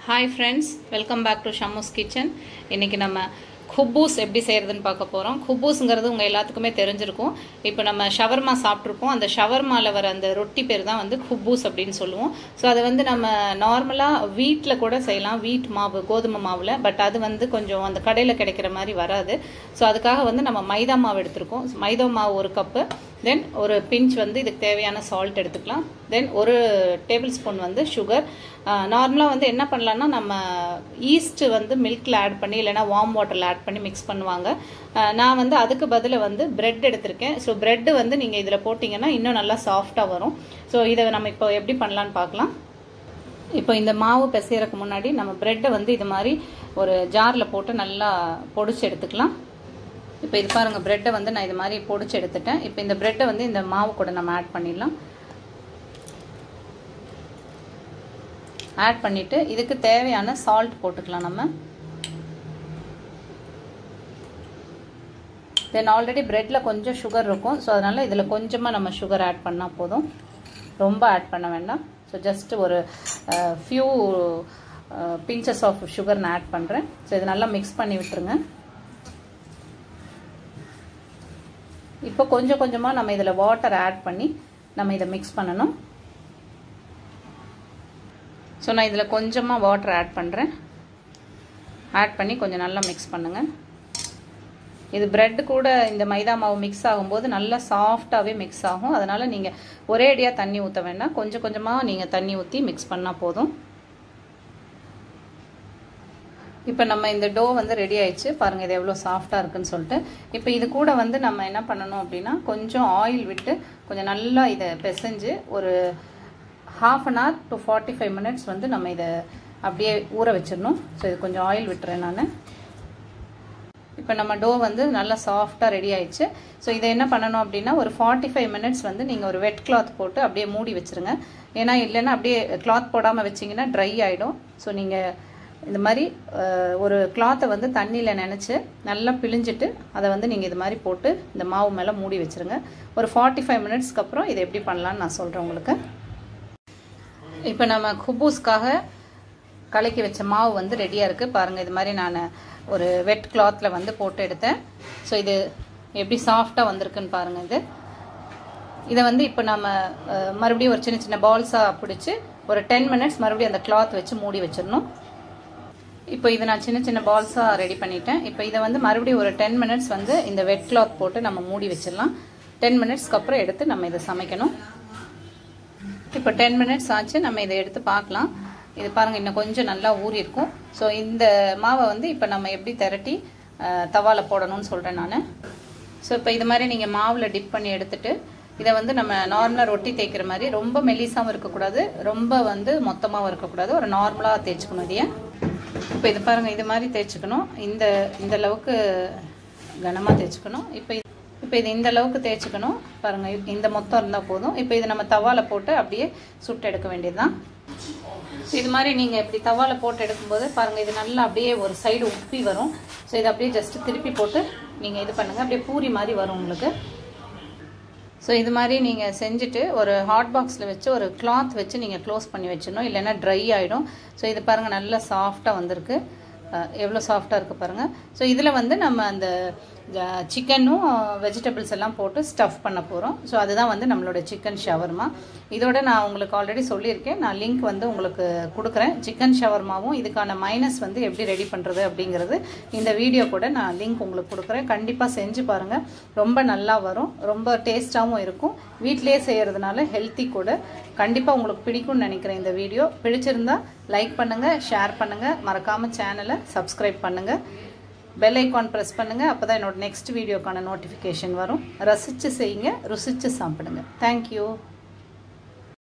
hi friends welcome back to Shammu's kitchen இன்றைக்கி நம்ம குப்பூஸ் எப்படி செய்கிறதுன்னு பார்க்க போகிறோம் குப்பூஸுங்கிறது உங்கள் எல்லாத்துக்குமே தெரிஞ்சிருக்கும் இப்போ நம்ம ஷவர்மா சாப்பிட்ருப்போம் அந்த ஷவர்மாவில் வர அந்த ரொட்டி பேர் தான் வந்து குப்பூஸ் அப்படின்னு சொல்லுவோம் ஸோ அதை வந்து நம்ம நார்மலாக வீட்டில் கூட செய்யலாம் வீட் மாவு கோதுமை மாவில் பட் அது வந்து கொஞ்சம் அந்த கடையில் கிடைக்கிற மாதிரி வராது ஸோ அதுக்காக வந்து நம்ம மைதா மாவு எடுத்திருக்கோம் மைதா மாவு ஒரு கப்பு தென் ஒரு பிஞ்ச் வந்து இதுக்கு தேவையான சால்ட் எடுத்துக்கலாம் தென் ஒரு டேபிள் ஸ்பூன் வந்து சுகர் நார்மலாக வந்து என்ன பண்ணலான்னா நம்ம ஈஸ்ட்டு வந்து மில்கில் ஆட் பண்ணி இல்லைனா வார்ம் வாட்டரில் ஆட் பண்ணி மிக்ஸ் பண்ணுவாங்க நான் வந்து அதுக்கு பதில் வந்து பிரெட் எடுத்திருக்கேன் ஸோ பிரெட்டு வந்து நீங்கள் இதில் போட்டிங்கன்னா இன்னும் நல்லா சாஃப்டாக வரும் ஸோ இதை நம்ம இப்போ எப்படி பண்ணலான்னு பார்க்கலாம் இப்போ இந்த மாவு பிசையறதுக்கு முன்னாடி நம்ம பிரெட்டை வந்து இது மாதிரி ஒரு ஜாரில் போட்டு நல்லா பொடிச்சு எடுத்துக்கலாம் இப்போ இது பாருங்கள் ப்ரெட்டை வந்து நான் இது மாதிரி பொடிச்சு எடுத்துட்டேன் இப்போ இந்த ப்ரெட்டை வந்து இந்த மாவு கூட நம்ம ஆட் பண்ணிடலாம் ஆட் பண்ணிவிட்டு இதுக்கு தேவையான சால்ட் போட்டுக்கலாம் நம்ம தென் ஆல்ரெடி ப்ரெட்டில் கொஞ்சம் சுகர் இருக்கும் ஸோ அதனால் இதில் கொஞ்சமாக நம்ம சுகர் ஆட் பண்ணால் போதும் ரொம்ப ஆட் பண்ண வேண்டாம் ஸோ ஜஸ்ட் ஒரு ஃபியூ பிஞ்சஸ் ஆஃப் சுகர் நான் ஆட் பண்ணுறேன் ஸோ இது நல்லா மிக்ஸ் பண்ணி விட்டுருங்க இப்போ கொஞ்சம் கொஞ்சமாக நம்ம இதில் வாட்டர் ஆட் பண்ணி நம்ம இதை மிக்ஸ் பண்ணணும் ஸோ நான் இதில் கொஞ்சமாக வாட்டர் ஆட் பண்ணுறேன் ஆட் பண்ணி கொஞ்சம் நல்லா மிக்ஸ் பண்ணுங்கள் இது ப்ரெட் கூட இந்த மைதா மாவு மிக்ஸ் ஆகும்போது நல்லா சாஃப்டாகவே மிக்ஸ் ஆகும் அதனால் நீங்கள் ஒரே அடியாக தண்ணி ஊற்ற வேண்டாம் கொஞ்சம் கொஞ்சமாக நீங்கள் தண்ணி ஊற்றி மிக்ஸ் பண்ணால் போதும் இப்போ நம்ம இந்த டோ வந்து ரெடி ஆயிடுச்சு பாருங்கள் இது எவ்வளோ சாஃப்டாக இருக்குன்னு சொல்லிட்டு இப்போ இது கூட வந்து நம்ம என்ன பண்ணணும் அப்படின்னா கொஞ்சம் ஆயில் விட்டு கொஞ்சம் நல்லா இதை பிசைஞ்சு ஒரு half an hour to forty five minutes வந்து நம்ம இதை அப்படியே ஊற வச்சிடணும் ஸோ இது கொஞ்சம் ஆயில் விட்டுறேன் நான் இப்போ நம்ம டோ வந்து நல்லா சாஃப்டாக ரெடி ஆயிடுச்சு ஸோ இதை என்ன பண்ணணும் அப்படின்னா ஒரு ஃபார்ட்டி ஃபைவ் மினிட்ஸ் வந்து நீங்கள் ஒரு வெட் கிளாத் போட்டு அப்படியே மூடி வச்சுருங்க ஏன்னா இல்லைன்னா அப்படியே கிளாத் போடாமல் வச்சிங்கன்னா ட்ரை ஆகிடும் ஸோ நீங்கள் இந்த மாதிரி ஒரு கிளாத்தை வந்து தண்ணியில் நினச்சி நல்லா பிழிஞ்சிட்டு அதை வந்து நீங்கள் இது மாதிரி போட்டு இந்த மாவு மேலே மூடி வச்சுருங்க ஒரு ஃபார்ட்டி ஃபைவ் மினிட்ஸ்க்கு அப்புறம் இதை எப்படி பண்ணலான்னு நான் சொல்கிறேன் உங்களுக்கு இப்போ நம்ம குபூஸ்க்காக கலக்கி வச்ச மாவு வந்து ரெடியாக இருக்குது பாருங்கள் இது மாதிரி நான் ஒரு வெட் கிளாத்தில் வந்து போட்டு எடுத்தேன் ஸோ இது எப்படி சாஃப்டாக வந்திருக்குன்னு பாருங்கள் இது இதை வந்து இப்போ நம்ம மறுபடியும் ஒரு சின்ன சின்ன பால்ஸாக பிடிச்சி ஒரு டென் மினிட்ஸ் மறுபடியும் அந்த கிளாத் வச்சு மூடி வச்சிடணும் இப்போ இதை நான் சின்ன சின்ன பால்ஸாக ரெடி பண்ணிட்டேன் இப்போ இதை வந்து மறுபடியும் ஒரு டென் மினிட்ஸ் வந்து இந்த வெட் கிளாத் போட்டு நம்ம மூடி வச்சிடலாம் டென் மினிட்ஸ்க்கு அப்புறம் எடுத்து நம்ம இதை சமைக்கணும் இப்போ டென் மினிட்ஸ் ஆச்சு நம்ம இதை எடுத்து பார்க்கலாம் இது பாருங்கள் இன்னும் கொஞ்சம் நல்லா ஊறி இருக்கும் ஸோ இந்த மாவை வந்து இப்போ நம்ம எப்படி திரட்டி தவாவில் போடணும்னு சொல்கிறேன் நான் ஸோ இப்போ இது மாதிரி நீங்கள் மாவில் டிப் பண்ணி எடுத்துட்டு இதை வந்து நம்ம நார்மலாக ரொட்டி தேய்க்கிற மாதிரி ரொம்ப மெல்லிசாகவும் இருக்கக்கூடாது ரொம்ப வந்து மொத்தமாகவும் இருக்கக்கூடாது ஒரு நார்மலாக தேய்ச்சிக்கணும் இதையே இப்போ இது பாருங்கள் இது மாதிரி தேய்ச்சிக்கணும் இந்த இந்த அளவுக்கு கனமாக தேய்ச்சிக்கணும் இப்போ இப்போ இது இந்த அளவுக்கு தேய்ச்சிக்கணும் பாருங்கள் இந்த மொத்தம் இருந்தால் போதும் இப்போ இது நம்ம தவாவில் போட்டு அப்படியே சுட்டு எடுக்க வேண்டியது தான் இது மாதிரி நீங்கள் இப்படி தவாவில் போட்டு எடுக்கும்போது பாருங்கள் இது நல்லா அப்படியே ஒரு சைடு உப்பி வரும் ஸோ இதை அப்படியே ஜஸ்ட்டு திருப்பி போட்டு நீங்கள் இது பண்ணுங்கள் அப்படியே பூரி மாதிரி வரும் உங்களுக்கு ஸோ இது மாதிரி நீங்கள் செஞ்சுட்டு ஒரு ஹாட் பாக்ஸில் வச்சு ஒரு கிளாத் வச்சு நீங்கள் க்ளோஸ் பண்ணி வச்சிடணும் இல்லைன்னா ட்ரை ஆகிடும் ஸோ இது பாருங்கள் நல்லா சாஃப்டாக வந்திருக்கு எவ்வளோ சாஃப்டாக இருக்குது பாருங்கள் ஸோ இதில் வந்து நம்ம அந்த சிக்கனும் வெஜிடபிள்ஸ் எல்லாம் போட்டு ஸ்டஃப் பண்ண போகிறோம் ஸோ அதுதான் வந்து நம்மளோட சிக்கன் ஷவர்மா இதோட நான் உங்களுக்கு ஆல்ரெடி சொல்லியிருக்கேன் நான் லிங்க் வந்து உங்களுக்கு கொடுக்குறேன் சிக்கன் ஷவர்மாவும் இதுக்கான மைனஸ் வந்து எப்படி ரெடி பண்ணுறது அப்படிங்கிறது இந்த வீடியோ கூட நான் லிங்க் உங்களுக்கு கொடுக்குறேன் கண்டிப்பாக செஞ்சு பாருங்கள் ரொம்ப நல்லா வரும் ரொம்ப டேஸ்ட்டாகவும் இருக்கும் வீட்டிலேயே செய்கிறதுனால ஹெல்த்தி கூட கண்டிப்பாக உங்களுக்கு பிடிக்கும்னு நினைக்கிறேன் இந்த வீடியோ பிடிச்சிருந்தா லைக் பண்ணுங்கள் ஷேர் பண்ணுங்கள் மறக்காமல் சேனலை சப்ஸ்கிரைப் பண்ணுங்கள் பெல் ஐக்கான் ப்ரெஸ் பண்ணுங்கள் அப்போ தான் என்னோட நெக்ஸ்ட் வீடியோக்கான நோட்டிஃபிகேஷன் வரும் ரசித்து செய்யுங்க ருசித்து சாப்பிடுங்க தேங்க்யூ